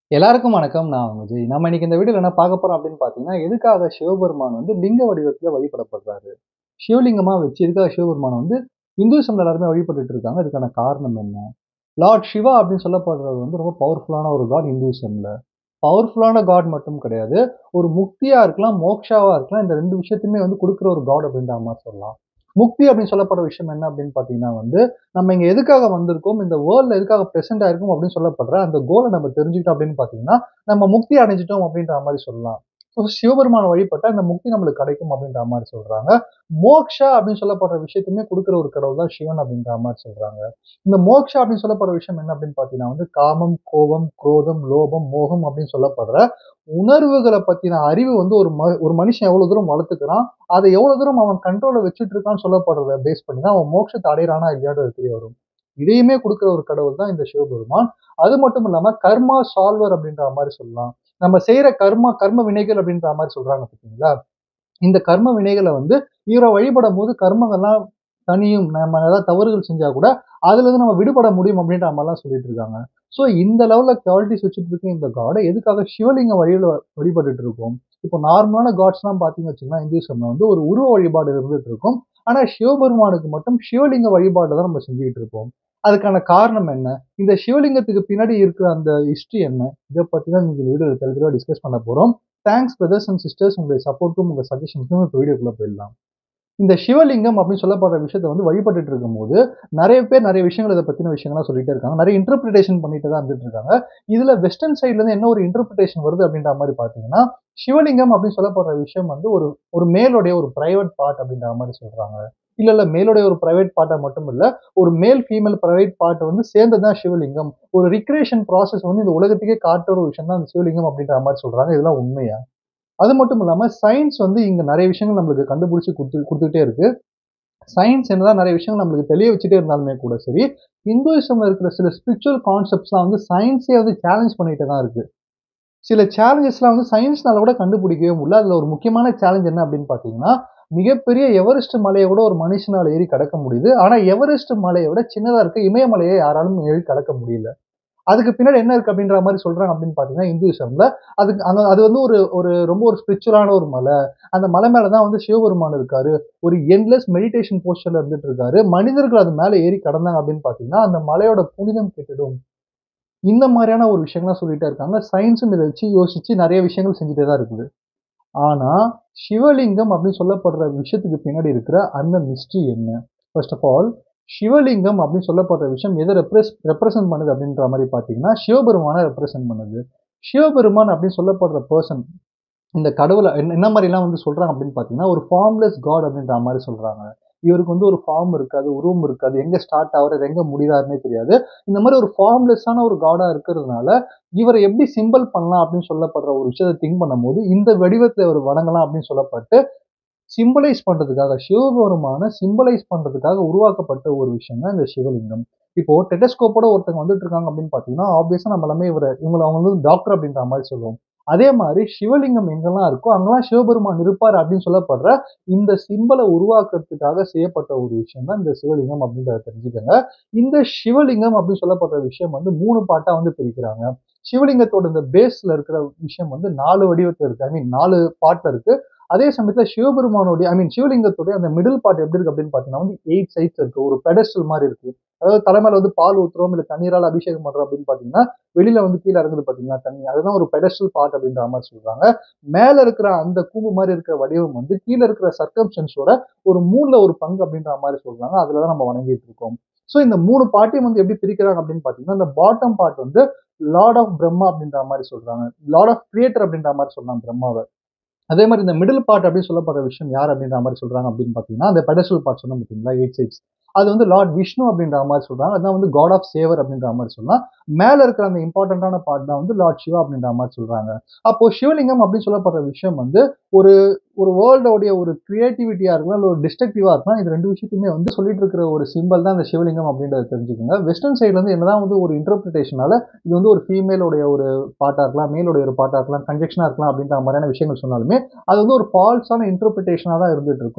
எல்லாருக்கும் வணக்கம். நான் உங்க விஜய். நம்ம இன்னைக்கு இந்த வீடியோல என்ன பார்க்க போறோம் அப்படின்னு பார்த்தீங்கன்னா, எதுக்காக சிவபெருமான் வந்து லிங்க வடிவத்துல வழிபடப்படுறாரு? சிவலிங்கமா வச்சு எதுக்காக சிவபெருமான வந்து இந்துயிசம்ல எல்லாருமே வழிபட்டுட்டு இருக்காங்க. இதுக்கான காரணம் என்ன? லார்ட் சிவா அப்படின்னு சொல்லப்படுறவர் வந்து ரொம்ப பவர்ஃபுல்லான ஒரு காட் இந்துயிசம்ல. பவர்ஃபுல்லான காட் மட்டும் கிடையாது. ஒரு முக்தியா இருக்கலாம், மோக்ஷாவா இருக்கலாம். இந்த 2 விஷயத்தையுமே வந்து குடுக்குற ஒரு காட் அப்படின்ற மாரி சொல்லலாம். முக்தி அப்படின்னு சொல்லப்படுற விஷயம் என்ன அப்படின்னு பார்த்தீங்கன்னா வந்து, நம்ம இங்க எதுக்காக வந்திருக்கோம்? இந்த வேர்ல்ட்ல எதுக்காக பிரசன்ட் ஆயிருக்கோம் அப்படின்னு சொல்லப்படுற அந்த கோல நம்ம தெரிஞ்சுக்கிட்டோம் அப்படின்னு பார்த்தீங்கன்னா, நம்ம முக்தி அடைஞ்சுட்டோம் அப்படின்ற மாரி சொல்லலாம். ஸோ சிவபெருமான வழிபட்டா இந்த முக்தி நம்மளுக்கு கிடைக்கும் அப்படின்ற மாரி சொல்றாங்க. மோக்ஷா அப்படின்னு சொல்லப்படுற விஷயத்தையுமே குடுக்குற ஒரு கடவுள் தான் சிவன் அப்படின்ற மாரி சொல்றாங்க. இந்த மோக்ஷா அப்படின்னு சொல்லப்படுற விஷயம் என்ன அப்படின்னு பார்த்தீங்கன்னா வந்து, காமம், கோபம், குரோதம், லோபம், மோகம் அப்படின்னு சொல்லப்படுற உணர்வுகள பத்தின அறிவு வந்து ஒரு ம ஒரு மனுஷன் எவ்வளவு தூரம் வளர்த்துக்கிறான், அத எவ்வளவு தூரம் அவன் கண்ட்ரோல்ல வச்சுட்டு இருக்கான்னு சொல்லப்படுறத பேஸ் பண்ணி தான் அவன் மோட்சத்த அடையறானா இல்லையான்றது தெரிய வரும். இதையுமே குடுக்குற ஒரு கடவுள் தான் இந்த சிவபெருமான். அது மட்டும் இல்லாம கர்மா சால்வர் அப்படின்ற மாரி சொல்லலாம். நம்ம செய்ற கர்மா கர்ம வினைகள் அப்படின்ற மாரி சொல்றாங்க பார்த்தீங்களா? இந்த கர்ம வினைகள வந்து இவர வழிபடும்போது கர்மங்கள்லாம் தணியும். நம்ம ஏதாவது தவறுகள் செஞ்சா கூட அதுலருந்து நம்ம விடுபட முடியும் அப்படின்ற மாரிலாம் சொல்லிட்டு இருக்காங்க. ஸோ இந்த லெவல்ல குவாலிட்டிஸ் வச்சுட்டு இருக்க இந்த காட எதுக்காக சிவலிங்க வழியில வழிபட்டுட்டு இருக்கோம்? இப்போ நார்மலான காட்ஸ்லாம் பார்த்தீங்கன்னு வச்சுக்கோங்களேன், இந்துயிசம்ல வந்து ஒரு உருவ வழிபாடு இருந்துட்டு இருக்கும். ஆனா சிவபெருமானுக்கு மட்டும் சிவலிங்க வழிபாடு தான் நம்ம செஞ்சுகிட்டு இருப்போம். அதுக்கான காரணம் என்ன? இந்த சிவலிங்கத்துக்கு பின்னாடி இருக்கிற அந்த ஹிஸ்டரி என்ன? இத பத்தி தான் இன்னைக்கு இந்த வீடியோல தெளிவா டிஸ்கஸ் பண்ண போறோம். தேங்க்ஸ் பிரதர்ஸ் அண்ட் சிஸ்டர்ஸ் உங்களுடைய சப்போர்ட்டும், உங்க சஜஷன்ஸ்க்கும் இப்ப வீடியோக்குள்ள போயிடலாம். இந்த சிவலிங்கம் அப்படின்னு சொல்லப்படுற விஷயத்த வந்து வழிபட்டுட்டு இருக்கும்போது, நெறைய பேர் நெறைய விஷயங்கள் இத பத்தின விஷயங்கள்லாம் சொல்லிட்டே இருக்காங்க. நெறைய இன்டர்பிரேஷன் பண்ணிட்டு தான் இருந்துட்டு இருக்காங்க. இதுல வெஸ்டர்ன் சைட்ல இருந்து என்ன ஒரு இன்டர்பிரேஷன் வருது அப்படின்ற மாரி பார்த்தீங்கன்னா, சிவலிங்கம் அப்படின்னு சொல்லப்படுற விஷயம் வந்து ஒரு ஒரு மேலுடைய ஒரு பிரைவேட் பார்ட் அப்படின்ற மாரி சொல்றாங்க. இல்ல, இல்ல மேலுடைய ஒரு பிரைவேட் பார்ட்டா மட்டும் இல்ல. ஒரு மேல், ஃபீமேல் பிரைவேட் பார்ட் வந்து சேர்ந்தது தான் சிவலிங்கம். ஒரு ரிக்ரியேஷன் ப்ராசஸ் வந்து இந்த உலகத்துக்கே காட்டுற ஒரு விஷயம் தான் இந்த சிவலிங்கம் அப்படின்ற மாரி சொல்றாங்க. இதெல்லாம் உண்மையா? அது மட்டும் இல்லாம சயின்ஸ் வந்து இங்க நெறைய விஷயங்கள் நம்மளுக்கு கண்டுபிடிச்சு குடுத்து குடுத்துட்டே இருக்கு. சயின்ஸ் என்னதான் நெறைய விஷயங்கள் நம்மளுக்கு தெளிய வச்சுட்டே இருந்தாலுமே கூட சரி, இந்துயிசம்ல இருக்கிற சில ஸ்பிரிச்சுவல் கான்செப்ட்ஸ்லாம் வந்து சயின்ஸே வந்து சேலஞ்ச் பண்ணிட்டு தான் இருக்கு. சில சேலஞ்சஸ்லாம் வந்து சயின்ஸ்னால கூட கண்டுபிடிக்கவே முடியல. அதுல ஒரு முக்கியமான சேலஞ்ச் என்ன அப்படின்னு பார்த்தீங்கன்னா, மிகப்பெரிய எவரெஸ்ட் மலைய கூட ஒரு மனுஷனால ஏறி கடக்க முடியுது. ஆனா எவரெஸ்ட் மலைய விட சின்னதா இருக்க இமயமலைய யாராலும் ஏறி கடக்க முடியல. அதுக்கு பின்னாடி என்ன இருக்கு அப்படின்ற மாரி சொல்றாங்க அப்படின்னு பார்த்தீங்கன்னா, இந்துயிசம்ல அதுக்கு அங்க அது வந்து ஒரு ஒரு ரொம்ப ஒரு ஸ்பிரிச்சுவலான ஒரு மலை. அந்த மலை மேல தான் வந்து சிவபெருமான் இருக்காரு. ஒரு எண்ட்லெஸ் மெடிடேஷன் போஸ்டர்ல இருந்துட்டு இருக்காரு. மனிதர்கள் அது மேல ஏறி கடந்தாங்க அப்படின்னு பார்த்தீங்கன்னா, அந்த மலையோட புனிதம் கெட்டுடும். இந்த மாரியான ஒரு விஷயங்கள்லாம் சொல்லிட்டே இருக்காங்க. சயின்ஸும் இத வச்சு யோசிச்சு நெறைய விஷயங்கள் செஞ்சுட்டே தான் இருக்குது. ஆனா, சிவலிங்கம் அப்படின்னு சொல்லப்படுற விஷயத்துக்கு பின்னாடி இருக்கிற அந்த மிஸ்ட்ரி என்ன? ஃபர்ஸ்ட் ஆஃப் ஆல் சிவலிங்கம் அப்படின்னு சொல்லப்படுற விஷயம் எத ரெப்ரஸ் ரெப்ரசன்ட் பண்ணுது அப்படின்ற மாரி பார்த்தீங்கன்னா, சிவபெருமான ரெப்ரசன்ட் பண்ணுது. சிவபெருமான் அப்படின்னு சொல்லப்படுற பெர்சன் இந்த கடவுள என்ன என்ன மாரிலாம் வந்து சொல்றாங்க அப்படின்னு பார்த்தீங்கன்னா, ஒரு ஃபார்ம்லெஸ் காட் அப்படின்ற மாரி சொல்றாங்க. இவருக்கு வந்து ஒரு ஃபார்ம் இருக்காது, உருவம் இருக்காது. எங்க ஸ்டார்ட் ஆகுறாரு, எங்க முடிறாருன்னே தெரியாது. இந்த மாரி ஒரு ஃபார்ம்லெஸ்ஸான ஒரு காடா இருக்கிறதுனால, இவர எப்படி சிம்பல் பண்ணலாம் அப்படின்னு சொல்லப்படுற ஒரு விஷயத்த திங்க் பண்ணும்போது, இந்த வடிவத்துல இவர வணங்கலாம் அப்படின்னு சொல்லப்பட்டு, சிம்பலைஸ் பண்றதுக்காக சிவபெருமான சிம்பலைஸ் பண்றதுக்காக உருவாக்கப்பட்ட ஒரு விஷயம் தான் இந்த சிவலிங்கம். இப்போ டெலஸ்கோப்போட ஒருத்தவங்க வந்துட்டு இருக்காங்க அப்படின்னு பார்த்தீங்கன்னா, ஆப்வியஸா நம்ம எல்லாமே இவர இவங்கள அவங்க வந்து டாக்டர் அப்படின்ற மாரி சொல்லுவோம். அதே மாரி சிவலிங்கம் எங்கெல்லாம் இருக்கோ, அங்கெல்லாம் சிவபெருமான் இருப்பாரு அப்படின்னு சொல்லப்படுற இந்த சிம்பல உருவாக்குறதுக்காக செய்யப்பட்ட ஒரு விஷயம் தான் இந்த சிவலிங்கம் அப்படின்றத தெரிஞ்சுக்கங்க. இந்த சிவலிங்கம் அப்படின்னு சொல்லப்படுற விஷயம் வந்து 3 பார்ட்டா வந்து பிரிக்கிறாங்க. சிவலிங்கத்தோட இந்த பேஸ்ல இருக்கிற விஷயம் வந்து 4 வடிவத்துல இருக்கு. ஐ மீன் 4 பார்ட்ல இருக்கு. அதே சமயத்துல சிவபெருமானுடைய ஐ மீன் சிவலிங்கத்துடைய அந்த மிடில் பார்ட் எப்படி இருக்கு அப்படின்னு பார்த்தீங்கன்னா வந்து 8 சைட்ஸ் இருக்கு. ஒரு பெடஸ்டல் மாரி இருக்கு. அதாவது தலை மேல வந்து பால் ஊத்துறோம், இல்ல தண்ணீரால அபிஷேகம் பண்றோம் அப்படின்னு பார்த்தீங்கன்னா, வெளியில வந்து கீழ இறங்குது பார்த்தீங்களா தண்ணி. அதுதான் ஒரு பெடஸ்டல் பார்ட் அப்படின்ற மாரி சொல்றாங்க. மேல இருக்கிற அந்த கூம்பு மாரி இருக்கிற வடிவம் வந்து கீழ இருக்கிற சர்க்கம்ஸ்டன்ஸோட ஒரு 3ல ஒரு பங்கு அப்படின்ற மாரி சொல்றாங்க. அதுல தான் நம்ம வணங்கிட்டு இருக்கோம். ஸோ இந்த 3 பார்ட்டையும் வந்து எப்படி பிரிக்கிறாங்க அப்படின்னு பார்த்தீங்கன்னா, இந்த பாட்டம் பார்ட் வந்து லார்ட் ஆஃப் பிரம்மா அப்படின்ற மாரி சொல்றாங்க. லார்ட் ஆஃப் கிரியேட்டர் அப்படின்ற மாரி சொல்லலாம் பிரம்மாவ. அதே மாரி இந்த மிடில் பார்ட் அப்படின்னு சொல்லப்படுற விஷயம் யார் அப்படின்ற மாரி சொல்றாங்க அப்படின்னு பார்த்தீங்கன்னா, அந்த பெடஸ்டல் பார்ட் சொன்னேன் பார்த்தீங்களா 8 சைட்ஸ். அது வந்து லார்ட் விஷ்ணு அப்படின்ற மாரி சொல்றாங்க. அதான் வந்து காட் ஆஃப் சேவர் அப்படின்ற மாரி சொல்லலாம். மேல இருக்கிற அந்த இம்பார்ட்டன்ட்டான பார்ட் தான் வந்து லார்ட் சிவா அப்படின்ற மாரி சொல்றாங்க. அப்போ சிவலிங்கம் அப்படின்னு சொல்லப்படுற விஷயம் வந்து ஒரு ஒரு வேர்ல்டோடைய ஒரு கிரியேட்டிவிட்டியா இருக்கலாம், இல்ல ஒரு டிஸ்ட்ரக்டிவா இருக்கலாம். இது 2 விஷயத்தையுமே வந்து சொல்லிட்டு இருக்கிற ஒரு சிம்பல் தான் இந்த சிவலிங்கம் அப்படின்றத தெரிஞ்சுக்கங்க. வெஸ்டர்ன் சைட்ல இருந்து என்னதான் வந்து ஒரு இன்டர்பிரிட்டேஷனால இது வந்து ஒரு ஃபீமேலுடைய ஒரு பார்ட்டா இருக்கலாம், மேலுடைய ஒரு பார்ட்டா இருக்கலாம், கன்ஜெக்ஷனா இருக்கலாம் அப்படின்ற மாரியான விஷயங்கள் சொன்னாலுமே, அது வந்து ஒரு ஃபால்ஸான இன்டர்பிரிட்டேஷனா தான் இருந்துட்டு இருக்கும்.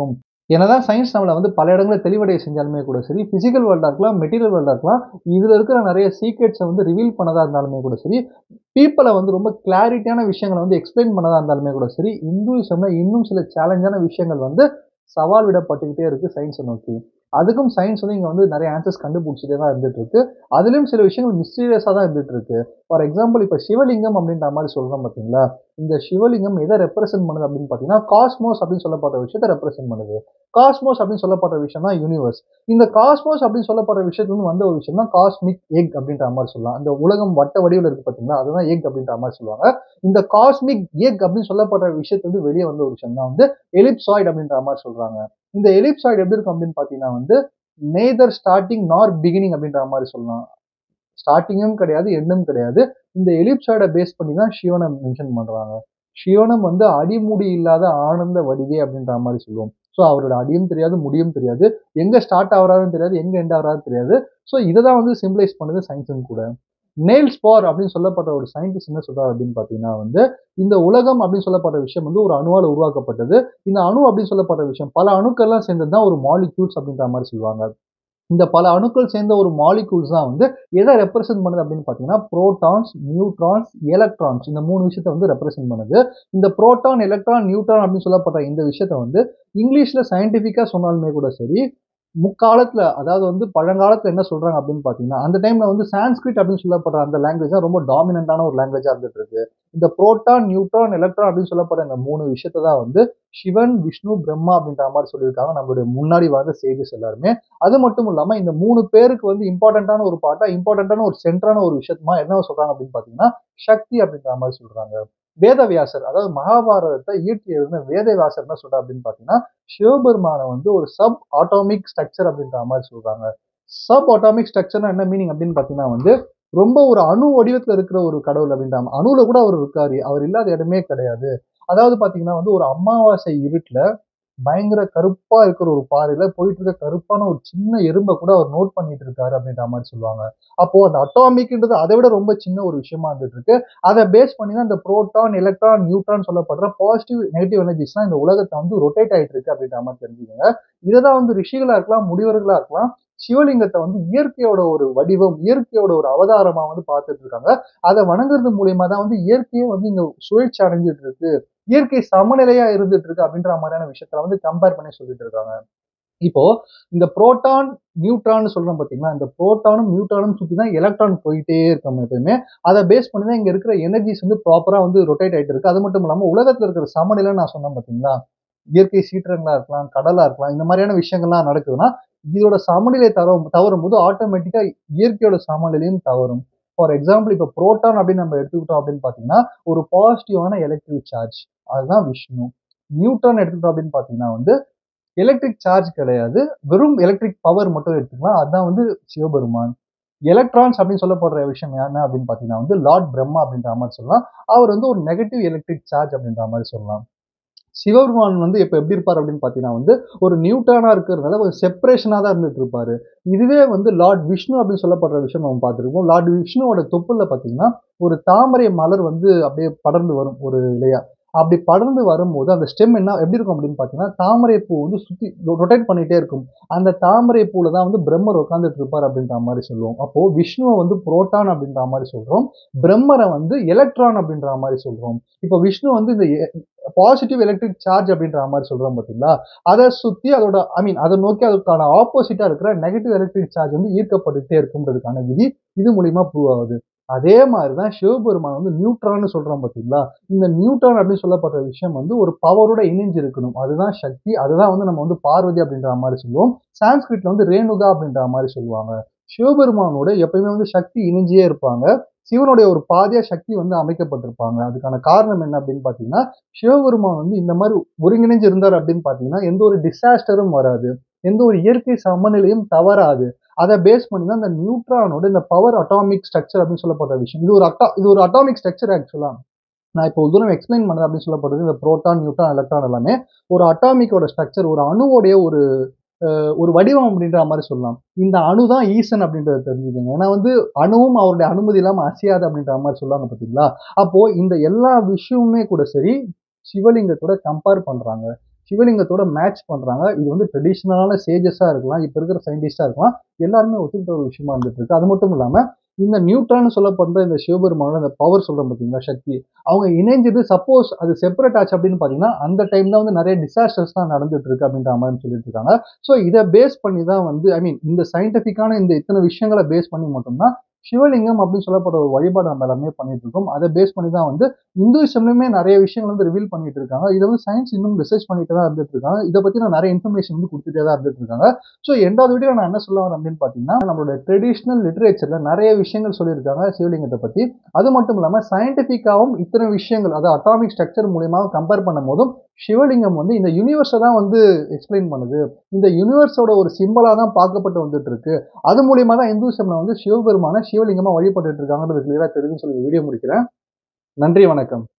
என்னதான் சயின்ஸ் நம்மளை வந்து பல இடங்களில் தெளிவடைய செஞ்சாலுமே கூட சரி ஃபிசிக்கல் வேர்ல்டாக இருக்கலாம் மெட்டீரியல் வேர்ல்டாக இருக்கலாம் இதில் இருக்கிற நிறைய சீக்ரெட்ஸை வந்து ரிவீல் பண்ணதா இருந்தாலுமே கூட சரி பீப்புளை வந்து ரொம்ப கிளாரிட்டியான விஷயங்களை வந்து எக்ஸ்பிளைன் பண்ணதா இருந்தாலுமே கூட சரி இந்துவிசம்ல இன்னும் சில சேலஞ்சான விஷயங்கள் வந்து சவால் விடப்பட்டுக்கிட்டே இருக்கு சயின்ஸை நோக்கி அதுக்கும் சயின்ஸ் வந்து இங்கே வந்து நிறைய ஆன்சர்ஸ் கண்டுபிடிச்சிட்டே தான் இருந்துட்டு இருக்கு அதுலேயும் சில விஷயங்கள் மிஸ்டீரியஸாக தான் இருந்துட்டு இருக்கு ஃபார் எக்ஸாம்பிள் இப்போ சிவலிங்கம் அப்படின்ற மாதிரி சொல்கிறோம் பார்த்தீங்களா இந்த சிவலிங்கம் எதை ரெப்ரசென்ட் பண்ணுது அப்படின்னு பார்த்தீங்கன்னா காஸ்மோஸ் அப்படின்னு சொல்லப்படுற விஷயத்தை ரெப்ரசென்ட் பண்ணுது காஸ்மோஸ் அப்படின்னு சொல்லப்படுற விஷயம் தான் யூனிவர்ஸ் இந்த காஸ்மோஸ் அப்படின்னு சொல்லப்படுற விஷயத்துல இருந்து வந்த ஒரு விஷயம் தான் காஸ்மிக் எக் அப்படின்ற மாதிரி சொல்லலாம் அந்த உலகம் வட்ட வடிவில் இருக்கு பார்த்தீங்களா அதுதான் எக் அப்படின்ற மாதிரி சொல்லுவாங்க இந்த காஸ்மிக் எக் அப்படின்னு சொல்லப்படுற விஷயத்துல இருந்து வெளியே வந்த ஒரு விஷயம் தான் வந்து எலிப்சாய்டு அப்படின்ற மாதிரி சொல்றாங்க இந்த எலிப்சாய்டு எப்படி இருக்கும் அப்படின்னு பார்த்தீங்கன்னா வந்து நேதர் ஸ்டார்டிங் நார் பிகினிங் அப்படின்ற மாதிரி சொல்லலாம் ஸ்டார்டிங்கும் கிடையாது எண்ணும் கிடையாது இந்த எலிப்சாய்டை பேஸ் பண்ணி தான் சிவனை மென்ஷன் பண்றாங்க சிவனம் வந்து அடிமுடி இல்லாத ஆனந்த வடிவே அப்படின்ற மாதிரி சொல்லுவோம் ஸோ அவரோட அடியும் தெரியாது முடியும் தெரியாது எங்க ஸ்டார்ட் ஆகிறாருன்னு தெரியாது எங்க எண்ட் ஆகிறாரு தெரியாது ஸோ இதை தான் வந்து சிம்பிளைஸ் பண்ணுது சயின்ஸும் கூட நெயில் ஸ்பார் அப்படின்னு சொல்லப்பட்ட ஒரு சயின்டிஸ்ட் என்ன சொல்றாரு அப்படின்னு பார்த்தீங்கன்னா வந்து இந்த உலகம் அப்படின்னு சொல்லப்பட்ட விஷயம் வந்து ஒரு அணுவால் உருவாக்கப்பட்டது இந்த அணு அப்படின்னு சொல்லப்பட்ட விஷயம் பல அணுக்கள்லாம் சேர்ந்தது தான் ஒரு மாலிக்யூல்ஸ் அப்படின்ற மாதிரி சொல்லுவாங்க இந்த பல அணுக்கள் சேர்ந்த ஒரு மாலிகூல்ஸ் தான் வந்து எதை ரெப்ரசென்ட் பண்ணுது அப்படின்னு பார்த்தீங்கன்னா புரோட்டான்ஸ் நியூட்ரான்ஸ் எலக்ட்ரான்ஸ் இந்த மூணு விஷயத்தை வந்து ரெப்ரசென்ட் பண்ணுது இந்த புரோட்டான் எலக்ட்ரான் நியூட்ரான் அப்படின்னு சொல்லப்பட்ட இந்த விஷயத்த வந்து இங்கிலீஷ்ல சயின்டிஃபிக்கா சொன்னாலுமே கூட சரி முக்காலத்துல அதாவது வந்து பழங்காலத்துல என்ன சொல்றாங்க அப்படின்னு பாத்தீங்கன்னா அந்த டைம்ல வந்து சான்ஸ்கிரிட் அப்படின்னு சொல்லப்படுற அந்த லாங்குவேஜ் தான் ரொம்ப டாமினண்டான ஒரு லாங்குவேஜா இருந்துட்டு இருக்கு இந்த புரோட்டான் நியூட்ரான் எலக்ட்ரான் அப்படின்னு சொல்லப்படுற இந்த மூணு விஷயத்தை தான் வந்து சிவன் விஷ்ணு பிரம்மா அப்படின்ற மாதிரி சொல்லியிருக்காங்க நம்மளுடைய முன்னாடி வாழ்ந்த சேஜஸ் எல்லாருமே அது மட்டும் இல்லாம இந்த மூணு பேருக்கு வந்து இம்பார்ட்டன்டான ஒரு பாட்டா இம்பார்ட்டன்டான ஒரு சென்டரான ஒரு விஷயமா என்ன சொல்றாங்க அப்படின்னு பாத்தீங்கன்னா சக்தி அப்படின்ற மாதிரி சொல்றாங்க வேதவியாசர் அதாவது மகாபாரதத்தை இயற்றி எழுதின வேதவியாசர் என்ன சொல்ற அப்படின்னு பாத்தீங்கன்னா சிவபெருமானை வந்து ஒரு சப் ஆட்டோமிக் ஸ்ட்ரக்சர் அப்படின்ற மாதிரி சொல்றாங்க சப் ஆட்டோமிக் ஸ்ட்ரக்சர்னா என்ன மீனிங் அப்படின்னு பாத்தீங்கன்னா வந்து ரொம்ப ஒரு அணு வடிவத்துல இருக்கிற ஒரு கடவுள் அப்படின்ற அணுல கூட அவர் இருக்காரு அவர் இல்லாத இடமே கிடையாது அதாவது பாத்தீங்கன்னா வந்து ஒரு அமாவாசை இருட்டுல பயங்கர கருப்பா இருக்கிற ஒரு பாறையில போயிட்டு இருக்க கருப்பான ஒரு சின்ன எறும்பை கூட அவர் நோட் பண்ணிட்டு இருக்காரு அப்படின்ற மாதிரி சொல்லுவாங்க அப்போ அந்த அட்டாமிக்ன்றது அதை விட ரொம்ப சின்ன ஒரு விஷயமா இருந்துட்டு இருக்கு அதை பேஸ் பண்ணி தான் இந்த புரோட்டான் எலக்ட்ரான் நியூட்ரான் சொல்லப்படுற பாசிட்டிவ் நெகட்டிவ் எனர்ஜிஸ்லாம் இந்த உலகத்தை வந்து ரொட்டேட் ஆயிட்டு இருக்கு அப்படின்ற மாதிரி தெரிஞ்சுக்கோங்க இதை தான் வந்து ரிஷிகளா இருக்கலாம் முனிவர்களா இருக்கலாம் சிவலிங்கத்தை வந்து இயற்கையோட ஒரு வடிவம் இயற்கையோட ஒரு அவதாரமா வந்து பார்த்துட்டு இருக்காங்க அதை வணங்குறது மூலியமா தான் வந்து இயற்கையே வந்து இங்க சுழற்சி அடைஞ்சிட்டு இருக்கு இயற்கை சமநிலையா இருந்துட்டு இருக்கு அப்படின்ற மாதிரியான விஷயத்துல வந்து கம்பேர் பண்ணி சொல்லிட்டு இருக்காங்க இப்போ இந்த புரோட்டான் நியூட்ரான் சொல்றோம் பாத்தீங்களா இந்த புரோட்டானும் நியூட்ரானும் சுத்தி தான் எலக்ட்ரான் போயிட்டே இருக்கோம் எப்பயுமே அதை பேஸ் பண்ணி தான் இங்க இருக்கிற எனர்ஜிஸ் வந்து ப்ராப்பரா வந்து ரொட்டேட் ஆயிட்டு இருக்கு அது மட்டும் இல்லாம உலகத்துல இருக்கிற சமநிலை நான் சொன்னேன் பாத்தீங்களா இயற்கை சீற்றங்களா இருக்கலாம் கடலா இருக்கலாம் இந்த மாதிரியான விஷயங்கள்லாம் நடக்குதுன்னா இதோட சமநிலை தவ தவறும் போது ஆட்டோமேட்டிக்கா இயற்கையோட சமநிலையும் தவறும் ஃபார் எக்ஸாம்பிள் இப்போ புரோட்டான் அப்படின்னு நம்ம எடுத்துக்கிட்டோம் அப்படின்னு பார்த்தீங்கன்னா ஒரு பாசிட்டிவான எலக்ட்ரிக் சார்ஜ் அதுதான் விஷ்ணு நியூட்ரான் எடுத்துக்கிட்டோம் அப்படின்னு பார்த்தீங்கன்னா வந்து எலக்ட்ரிக் சார்ஜ் கிடையாது வெறும் எலக்ட்ரிக் பவர் மட்டும் எடுத்துக்கலாம் அதுதான் வந்து சிவபெருமான் எலக்ட்ரான்ஸ் அப்படின்னு சொல்லப்படுற விஷயம் என்ன அப்படின்னு பார்த்தீங்கன்னா வந்து லார்ட் பிரம்மா அப்படின்ற மாதிரி சொல்லலாம் அவர் வந்து ஒரு நெகட்டிவ் எலக்ட்ரிக் சார்ஜ் அப்படின்ற மாதிரி சொல்லலாம் சிவபெருமான் வந்து இப்போ எப்படி இருப்பார் அப்படின்னு பார்த்தீங்கன்னா வந்து ஒரு நியூட்டானா இருக்கிறதுனால ஒரு செப்பரேஷனாக தான் இருந்துட்டு இருப்பாரு இதுவே வந்து லார்ட் விஷ்ணு அப்படின்னு சொல்லப்படுற விஷயம் நம்ம பார்த்துருக்கோம் லார்ட் விஷ்ணுவோட தொப்புல பார்த்தீங்கன்னா ஒரு தாமரை மலர் வந்து அப்படியே படர்ந்து வரும் ஒரு இலையா அப்படி படர்ந்து வரும்போது அந்த ஸ்டெம் என்ன எப்படி இருக்கும் அப்படின்னு பார்த்தீங்கன்னா தாமரை பூ வந்து சுற்றி ரொட்டேட் பண்ணிட்டே இருக்கும் அந்த தாமரை பூவில் தான் வந்து பிரம்மர் உட்காந்துட்டு இருப்பார் அப்படின்ற மாதிரி சொல்லுவோம் அப்போ விஷ்ணுவை வந்து புரோட்டான் அப்படின்ற மாதிரி சொல்றோம் பிரம்மரை வந்து எலக்ட்ரான் அப்படின்ற மாதிரி சொல்றோம் இப்போ விஷ்ணு வந்து இந்த பாசிட்டிவ் எலக்ட்ரிக் சார்ஜ் அப்படின்ற மாதிரி சொல்றோம் பார்த்தீங்களா அதை சுற்றி அதோட ஐ மீன் அதை நோக்கி அதுக்கான ஆப்போசிட்டா இருக்கிற நெகட்டிவ் எலக்ட்ரிக் சார்ஜ் வந்து ஈர்க்கப்பட்டுட்டே இருக்குன்றதுக்கான விதி இது மூலியமா ப்ரூவ் ஆகுது அதே மாதிரி தான் சிவபெருமான் வந்து நியூட்ரான்னு சொல்றோம் பார்த்தீங்களா இந்த நியூட்ரான் அப்படின்னு சொல்லப்படுற விஷயம் வந்து ஒரு பவரோட இணைஞ்சு இருக்கணும் அதுதான் சக்தி அதுதான் வந்து நம்ம வந்து பார்வதி அப்படின்ற மாதிரி சொல்லுவோம் சான்ஸ்கிரிட்ல வந்து ரேணுகா அப்படின்ற மாதிரி சொல்லுவாங்க சிவபெருமானோட எப்பயுமே வந்து சக்தி இணைஞ்சியே இருப்பாங்க சிவனுடைய ஒரு பாதியா சக்தி வந்து அமைக்கப்பட்டிருப்பாங்க அதுக்கான காரணம் என்ன அப்படின்னு பாத்தீங்கன்னா சிவபெருமான் வந்து இந்த மாதிரி ஒருங்கிணைஞ்சு இருந்தார் அப்படின்னு பாத்தீங்கன்னா எந்த ஒரு டிசாஸ்டரும் வராது எந்த ஒரு இயற்கை சமநிலையும் தவறாது அதை பேஸ் பண்ணி தான் இந்த நியூட்ரானோட இந்த பவர் அட்டாமிக் ஸ்ட்ரக்சர் அப்படின்னு சொல்லப்படுற விஷயம் இது ஒரு அட்டா இது ஒரு அட்டாமிக் ஸ்ட்ரக்சர் ஆக்சுவலா நான் இப்போ தூரம் எக்ஸ்பிளைன் பண்ணது அப்படின்னு சொல்லப்படுறது இந்த புரோட்டான் நியூட்ரான் எலக்ட்ரான் எல்லாமே ஒரு அட்டாமிக்கோட ஸ்ட்ரக்சர் ஒரு அணுவோடைய ஒரு ஒரு வடிவம் அப்படின்ற மாதிரி சொல்லலாம் இந்த அணு தான் ஈசன் அப்படின்றத தெரிஞ்சுக்கோங்க ஏன்னா வந்து அணுவும் அவருடைய அனுமதி இல்லாமல் அசையாது அப்படின்ற மாதிரி சொல்லுவாங்க பார்த்தீங்களா அப்போ இந்த எல்லா விஷயமுமே கூட சரி சிவலிங்கத்தோட கம்பேர் பண்றாங்க சிவலிங்கத்தோட மேட்ச் பண்றாங்க இது வந்து ட்ரெடிஷ்னலான சேஜஸா இருக்கலாம் இப்ப இருக்கிற சயின்டிஸ்டா இருக்கலாம் எல்லாருமே ஒத்துக்கிட்ட ஒரு விஷயமா இருந்துட்டு இருக்கு அது மட்டும் இல்லாம இந்த நியூட்ரான் சொல்லப்படுற இந்த சிவபெருமானோட இந்த பவர் சொல்றோம் பார்த்தீங்களா சக்தி அவங்க இணைஞ்சது சப்போஸ் அது செப்பரேட் ஆச்சு அப்படின்னு பார்த்தீங்கன்னா அந்த டைம் தான் வந்து நிறைய டிசாஸ்டர்ஸ் தான் நடந்துட்டு இருக்கு அப்படின்ற மாதிரி சொல்லிட்டு இருக்காங்க ஸோ இதை பேஸ் பண்ணி தான் வந்து ஐ மீன் இந்த சயின்டிஃபிக்கான இந்த இத்தனை விஷயங்களை பேஸ் பண்ணி மட்டும்தான் சிவலிங்கம் அப்படின்னு சொல்லப்படுற ஒரு வழிபாடு நம்ம எல்லாமே பண்ணிட்டு இருக்கோம் அதை பேஸ் பண்ணி தான் வந்து இந்துவிசம்லையுமே நிறைய விஷயங்கள் வந்து ரிவீல் பண்ணிட்டு இருக்காங்க இதை வந்து சயின்ஸ் இன்னும் ரிசர்ச் பண்ணிட்டு தான் இருந்துட்டு இருக்காங்க இதை பத்தி நான் நிறைய இன்ஃபர்மேஷன் வந்து கொடுத்துட்டே தான் இருந்துட்டு இருக்காங்க ஸோ எண்டாவது வீடியோ நான் என்ன சொல்ல வரேன் அப்படின்னு பார்த்தீங்கன்னா நம்மளோட ட்ரெடிஷ்னல் லிட்ரேச்சர்ல நிறைய விஷயங்கள் சொல்லியிருக்காங்க சிவலிங்கத்தை பத்தி அது மட்டும் இல்லாம சயின்டிஃபிக்காவும் இத்தனை விஷயங்கள் அதாவது அட்டாமிக் ஸ்ட்ரக்சர் மூலியமா கம்பேர் பண்ணும் போதும் சிவலிங்கம் வந்து இந்த யூனிவர்ஸை தான் வந்து எக்ஸ்பிளைன் பண்ணுது இந்த யூனிவர்ஸோட ஒரு சிம்பிளா தான் பார்க்கப்பட்டு வந்துட்டு இருக்கு அது மூலியமா தான் இந்துசம்ல வந்து சிவபெருமான சிவலிங்கமா வழிபட்டு இருக்காங்கிறது கிளியரா தெரியுதுன்னு சொல்லி வீடியோ முடிக்கிறேன் நன்றி வணக்கம்